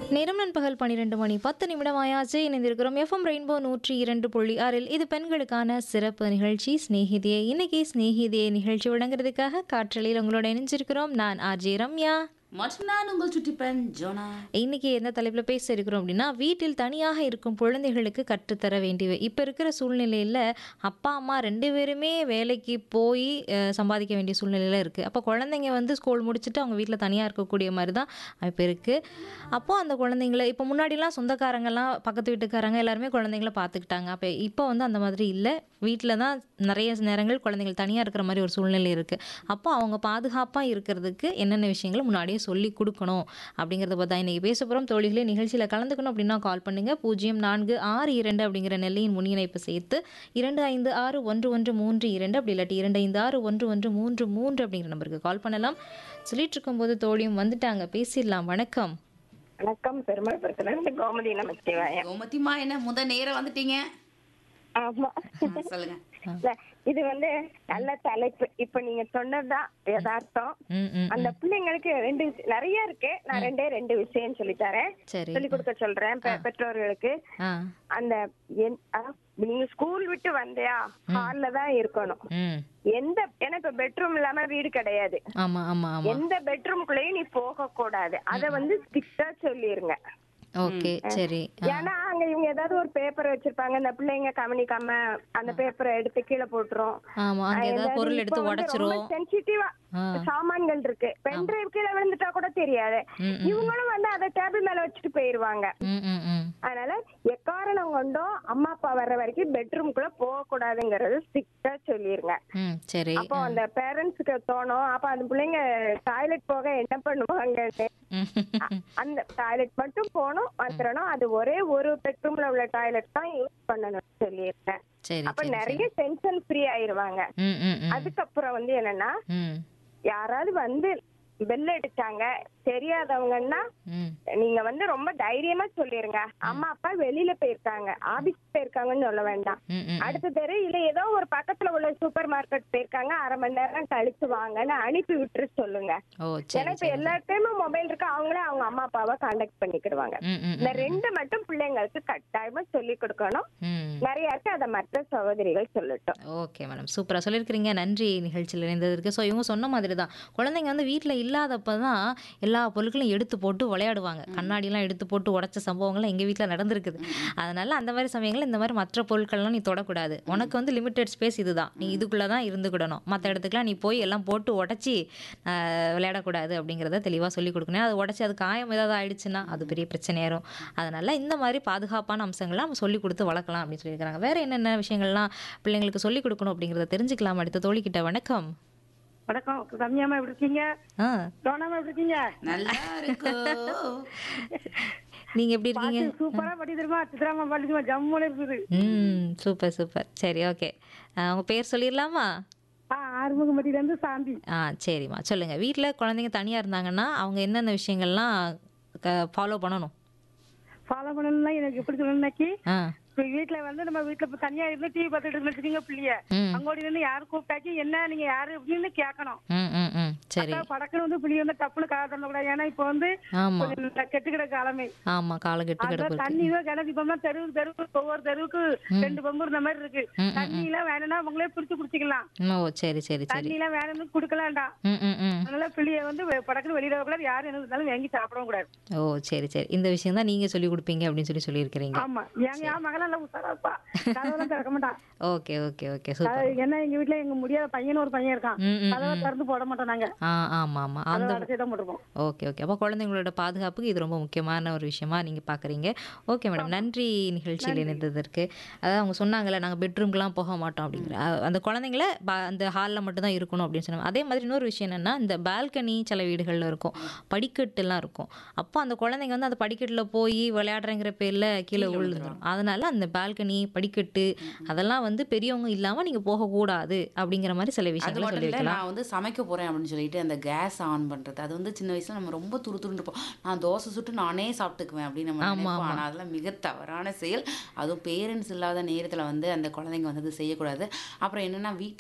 நேரம் நண்பகல் பன்னிரெண்டு மணி பத்து நிமிடமாயாச்சு இணைந்திருக்கிறோம் எஃப்எம் ரெயின்போ நூற்றி இரண்டு புள்ளி ஆறில் இது பெண்களுக்கான சிறப்பு நிகழ்ச்சி ஸ்நேகிதியே இன்னைக்கு ஸ்நேகிதியே நிகழ்ச்சி வழங்குறதுக்காக காற்றலையில் உங்களோட இணைஞ்சிருக்கிறோம் நான் ஆர்ஜே ரம்யா மற்றும் நான் உங்கள் சுட்டிப்பெண் ஜோனா இன்னைக்கு என்ன தலைப்பில் பேச இருக்கிறோம் அப்படின்னா வீட்டில் தனியாக இருக்கும் குழந்தைகளுக்கு கற்றுத்தர வேண்டியவை இப்போ இருக்கிற சூழ்நிலையில் அப்பா அம்மா ரெண்டு பேருமே வேலைக்கு போய் அஹ், சம்பாதிக்க வேண்டிய சூழ்நிலையில் இருக்குது அப்போ குழந்தைங்க வந்து ஸ்கூல் முடிச்சுட்டு அவங்க வீட்டில் தனியாக இருக்கக்கூடிய மாதிரி தான் இப்போ இருக்குது அப்போது அந்த குழந்தைங்கள இப்போ முன்னாடிலாம் சொந்தக்காரங்கெல்லாம் பக்கத்து வீட்டுக்காரங்க எல்லாருமே குழந்தைங்கள பார்த்துக்கிட்டாங்க அப்போ இப்போ வந்து அந்த மாதிரி இல்லை வீட்டில் தான் நிறைய நேரங்கள் குழந்தைகள் தனியாக இருக்கிற மாதிரி ஒரு சூழ்நிலை இருக்குது அப்போ அவங்க பாதுகாப்பாக இருக்கிறதுக்கு என்னென்ன விஷயங்களை முன்னாடியே சொல்லி கொடுக்கணும் அப்படிங்கிறத பார்த்தா இன்றைக்கி பேச போகிறோம் தோழிகளே நிகழ்ச்சியில் கலந்துக்கணும் அப்படின்னா கால் பண்ணுங்கள் பூஜ்ஜியம் நான்கு ஆறு இரண்டு அப்படிங்கிற நெல்லையின் முன்னிணைப்பு சேர்த்து இரண்டு ஐந்து ஆறு ஒன்று ஒன்று மூன்று இரண்டு அப்படி இல்லாட்டி இரண்டு ஐந்து ஆறு ஒன்று ஒன்று மூன்று மூன்று அப்படிங்கிற நம்பருக்கு கால் பண்ணலாம் சொல்லிட்டு இருக்கும்போது தோழியும் வந்துட்டாங்க பேசிடலாம் வணக்கம் வணக்கம் பெருமாள் பிரச்சனை கோமதி நமச்சிவாயம் கோமதிமா என்ன முத நேரம் வந்துட்டீங்க ஆமா ஆ, சொல்லுங்க இல்ல, இது வந்து நல்ல தலைப்பு இப்ப நீங்க சொன்னதுதான் யதார்த்தம் ம் ம் அந்த பிள்ளைங்களுக்கு ரெண்டு விஷயம் நிறைய இருக்கு நான் ரெண்டே ரெண்டு விஷயம் சொல்லி தரேன் சரி சொல்லி கொடுக்க சொல்றேன் பெ- பெற்றோர்களுக்கு ஆ அந்த என்- ஆ, நீங்க ஸ்கூல் விட்டு வந்தியா ஹால்ல தான் இருக்கணும் ம் எந்த ஏன்னா இப்ப பெட்ரூம் இல்லாம வீடு கிடையாது ஆமாம் ஆமாம் ஆமாம் எந்த பெட்ரூம்குள்ளேயும் நீ போக கூடாது அத வந்து ஸ்ட்ரிக்டா சொல்லிருங்க ஓகே சரி ஏன்னா அங்க இவங்க ஏதாவது ஒரு பேப்பர் வச்சிருப்பாங்க இந்த பிள்ளைங்க கவனிக்காம அந்த பேப்பரை எடுத்து கீழே போட்டுரும் ஆமாம் அங்கே ஏதாவது பொருள் எடுத்து உடச்சிரும் சென்சிட்டிவா ஆ. சாமான்கள் இருக்கு பென் டிரைவ் கீழே விழுந்துட்டா கூட தெரியாது ம், இவங்களும் வந்து அதை டேபிள் மேல வச்சுட்டு போயிருவாங்க ம் ம் ம் அதனால எக்காரணம் கொண்டும் அம்மா அப்பா வர்ற வரைக்கும் பெட்ரூம்குள்ள போக கூடாதுங்கறது ஸ்ட்ரிக்டா சொல்லிருங்க ம் சரி அப்போ அந்த பேரண்ட்ஸ்க்கு தோணும் அப்ப அந்த பிள்ளைங்க டாய்லெட் போக என்ன பண்ணுவாங்க ம் அந்த டாய்லெட் மட்டும் போகணும் வந்துடணும் அது ஒரே ஒரு பெட்ரூம்ல உள்ள டாய்லெட் தான் யூஸ் பண்ணணும் சொல்லியிருக்கேன் சரி அப்ப சரி நிறைய டென்ஷன் ஃப்ரீ ஆயிருவாங்க ம் ம் ம் அதுக்கப்புறம் வந்து என்னன்னா ம் யாராவது வந்து பெல் அடிச்சாங்க தெரியாதவங்கன்னா ம் நீங்க வந்து ரொம்ப தைரியமா சொல்லிருங்க அம்மா அப்பா வெளியில போயிருக்காங்க ஆபீஸ் போயிருக்காங்கன்னு சொல்ல வேண்டாம் ம் ம் அடுத்த தெரு இல்ல ஏதோ ஒரு பக்கத்துல உள்ள சூப்பர் மார்க்கெட் போயிருக்காங்க அரை மணி நேரம் கழிச்சு வாங்கன்னு அனுப்பி விட்டுரு சொல்லுங்க ஓ ஏன்னா சரி இப்ப எல்லா டைமும் மொபைல் இருக்கு அவங்களே அவங்க அம்மா அப்பாவை கான்டாக்ட் பண்ணிக்கிடுவாங்க ம் ம் இந்த ரெண்டு மட்டும் பிள்ளைங்களுக்கு கட்டாயமா சொல்லி கொடுக்கணும் ம் நிறைய இருக்கு அதை மற்ற சகோதரிகள் சொல்லட்டும் ஓகே மேடம் சூப்பராக சொல்லியிருக்கிறீங்க நன்றி நிகழ்ச்சியில் இணைந்ததற்கு ஸோ இவங்க சொன்ன மாதிரி தான் குழந்தைங்க வந்து வீட்டில் இல்லாதப்ப தான் எல்லா பொருட்களையும் எடுத்து போட்டு விளையாடுவாங்க கண்ணாடிலாம் எடுத்து போட்டு உடச்ச சம்பவங்கள்லாம் எங்கள் வீட்டில் நடந்திருக்குது அதனால் அந்த மாதிரி சமயங்களில் இந்த மாதிரி மற்ற பொருட்கள்லாம் நீ தொடக்கூடாது உனக்கு வந்து லிமிட்டட் ஸ்பேஸ் இதுதான் நீ இதுக்குள்ளே தான் இருந்துக்கிடணும் மற்ற இடத்துக்குலாம் நீ போய் எல்லாம் போட்டு உடச்சி விளையாடக்கூடாது அப்படிங்கிறத தெளிவாக சொல்லி கொடுக்கணும் அதை உடச்சி அது காயம் ஏதாவது ஆயிடுச்சுன்னா அது பெரிய பிரச்சனையாயிரும் அதனால் இந்த மாதிரி பாதுகாப்பான அம்சங்கள்லாம் நம்ம சொல்லி கொடுத்து வளர்க்கலாம் அப்படின்னு சொல்லியிருக்காங்க வேறு என்னென்ன விஷயங்கள்லாம் பிள்ளைங்களுக்கு சொல்லி கொடுக்கணும் அப்படிங்கிறத தெரிஞ்சுக்கலாம் அடுத்த தோழிக்கிட்ட வணக்கம் வணக்கம் ரம்யாமா எப்படி இருக்கீங்க ஆ சோனாமா எப்படி இருக்கீங்க நல்லா இருக்கோ நீங்கள் எப்படி இருக்கீங்க சூப்பரா படி தெரியுமா சித்ராமா பாட்டு தெரியுமா ஜம்முன்னு இருக்குது ம் சூப்பர் சூப்பர் சரி ஓகே உங்கள் பேர் சொல்லிடலாமா ஆ ஆறுமுகம்பட்டியில இருந்து சாந்தி ஆ சரிம்மா சொல்லுங்கள் வீட்டில் குழந்தைங்க தனியாக இருந்தாங்கன்னா அவங்க என்னென்ன விஷயங்கள்லாம் ஃபாலோ பண்ணணும் ஃபாலோ பண்ணணும்னா எனக்கு எப்படி சொல்லணும்னாக்கி ஆ இப்ப வீட்டுல வந்து நம்ம வீட்டுல இப்ப தனியா இருந்து டிவி பார்த்துட்டு இருந்து வச்சுக்கோங்க பிள்ளைய ம் அங்கோடி இருந்து யாரு கூப்பிட்டாக்கி என்ன நீங்க யாரு அப்படின்னு கேட்கணும் ம் ம் ம் சரி அக்கா, படக்குன்னு வந்து பிள்ளை வந்து டப்புனு கால தரக்கூடாது ஏன்னா இப்ப வந்து ஆமாம் கொஞ்சம் கெட்டு கிடக்க காலமே ஆமாம் காலை கெட்டு அந்த கிடப்பு தண்ணி தான் கிணறு இப்ப தெருவுக்கு தெருவுக்கு ஒவ்வொரு தெருவுக்கு ரெண்டு பம்பு இந்த மாதிரி இருக்கு தண்ணி எல்லாம் வேணும்னா அவங்களே பிடிச்சு குடிச்சிக்கலாம் ஓ சரி சரி சரி தண்ணி எல்லாம் வேணும்னு குடுக்கலாம்டா ம் ம் ம் அதனால பிள்ளைய வந்து வெ- படக்குன்னு வெளியில வரக்கூடாது யாரும் என்ன இருந்தாலும் வாங்கி சாப்பிடவும் கூடாது ஓ சரி சரி இந்த விஷயம் தான் நீங்கள் சொல்லி கொடுப்பீங்க அப்படின்னு சொல்லி சொல்லியிருக்கிறீங்க ஆமா எங்க என் மகன் எல்லாம் உசாராப்பா கதவெல்லாம் திறக்க மாட்டான் ஓகே ஓகே ஓகே சூப்பர் அது என்ன எங்க வீட்டுல எங்க முடியாத பையன் ஒரு பையன் இருக்கான் ம் ம் கதவை திறந்து போட மாட்டோம் நாங்க ஆ ஆமாம் ஆமாம் அந்த கதவை அடைச்சி தான் போட்டுருப்போம் ஓகே ஓகே அப்போ குழந்தைங்களோட பாதுகாப்புக்கு இது ரொம்ப முக்கியமான ஒரு விஷயமா நீங்கள் பார்க்குறீங்க ஓகே மேடம் நன்றி நிகழ்ச்சியில் இணைந்ததற்கு அதாவது அவங்க சொன்னாங்கல்ல நாங்கள் பெட்ரூம்க்குலாம் போக மாட்டோம் அப்படிங்கிற அ- அந்த குழந்தைங்கள பா- அந்த ஹாலில் மட்டும் தான் இருக்கணும் அப்படின்னு சொன்னாங்க அதே மாதிரி இன்னொரு விஷயம் என்னென்னா இந்த பால்கனி சில வீடுகளில் இருக்கும் படிக்கட்டுலாம் இருக்கும் அப்போ அந்த குழந்தைங்க வந்து அந்த படிக்கட்டில் போய் விளையாடுறங்கிற பேரில் கீழே விழுந்துடும் அதனால அந்த பால்கனி படிக்கட்டு அதெல்லாம் வந்து பெரியவங்க இல்லாமல் நீங்கள் போகக்கூடாது அப்படிங்கிற மாதிரி சில அது விஷயங்களை மட்டும் இல்லை சொல்லியிருக்கலாம் நான் வந்து சமைக்க போறேன் அப்படின்னு சொல்லிட்டு அந்த கேஸ் ஆன் பண்றது அது வந்து சின்ன வயசுல நம்ம ரொம்ப துரு துருன்னு இருப்போம் நான் தோசை சுட்டு நானே சாப்பிட்டுக்குவேன் அப்படின்னு நம்ம ஆமா, நினைப்போம் ஆமா. ஆனால் அதெல்லாம் மிக தவறான செயல் அதுவும் பேரண்ட்ஸ் இல்லாத நேரத்துல வந்து அந்த குழந்தைங்க வந்து அது செய்யக்கூடாது அப்புறம் என்னன்னா வீட்டில்